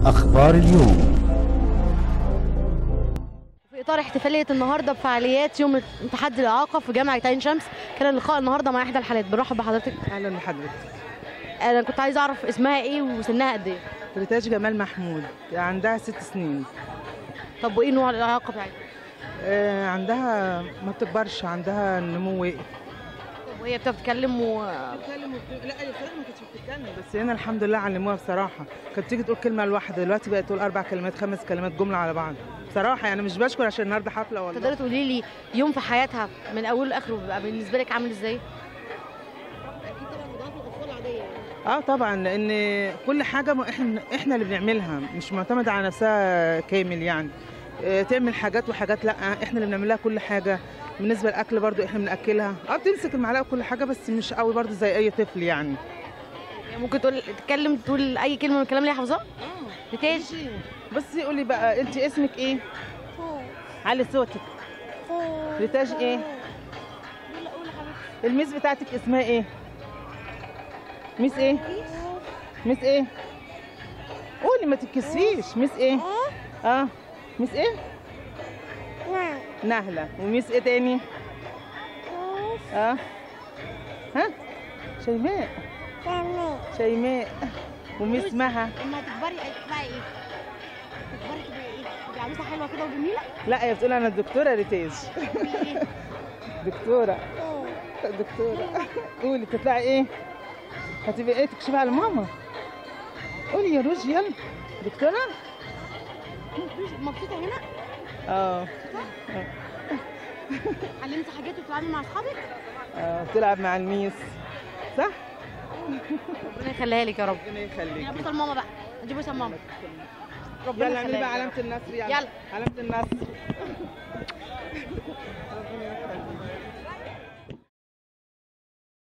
أخبار اليوم في اطار احتفاليه النهارده بفعاليات يوم تحدي الاعاقه في جامعه عين شمس كان اللقاء النهارده مع احدى الحالات بنرحب بحضرتك اهلا بحضرتك انا كنت عايزه اعرف اسمها ايه وسنها قد ايه ريتاج جمال محمود عندها ست سنين طب وايه نوع الاعاقه بتاعتها آه عندها ما بتكبرش عندها نمو واقف طب وهي بتتكلم و بتتكلم وبت... لا هي بصراحه ما كانتش بتتكلم بس هنا الحمد لله علموها بصراحه كانت تيجي تقول كلمه لوحدها دلوقتي بقت تقول اربع كلمات خمس كلمات جمله على بعض بصراحه يعني مش بشكر عشان النهارده حفله والله تقدري تقولي لي يوم في حياتها من اوله لاخره بيبقى بالنسبه لك عامل ازاي اكيد طبعا مضاعف الاطفال العاديه اه طبعا لان كل حاجه ما احنا احنا اللي بنعملها مش معتمده على نفسها كامل يعني آه، تعمل حاجات وحاجات لا احنا اللي بنعمل لها كل حاجه بالنسبه للاكل برضو احنا بناكلها اه بتمسك المعلقه وكل حاجه بس مش قوي برضو زي اي طفل يعني يعني ممكن تقول تتكلم تقول اي كلمه من الكلام اللي هي حافظاه ريتاج بس قولي بقى انت اسمك ايه علي صوتك ريتاج ايه الميس بتاعتك اسمها ايه ميس ايه ميس ايه قولي ما تتكسفيش ميس ايه اه ميس ايه نهله وميس ايه تاني اه ها شيماء شيماء وميس مها اما تكبري تطلعي ايه تكبري تبقي ايه تبقي عروسه حلوه كده وجميله لا هي بتقول انا الدكتوره ريتاج تقولي ايه دكتوره دكتوره قولي تطلعي ايه هتبقي ايه تكشفي على ماما قولي يا روج يلا دكتوره مبسوطه هنا اه علمتي حاجات وبتلعبي مع اصحابك اه بتلعب مع الميس صح ربنا يخليها لك يا رب ربنا يلا يخليكي بوسه لماما بقى ادي بوسه لماما ربنا يلا اعملي يخليها بقى لك يا علامه رب. النصر يلا يلا. علامه النصر ربنا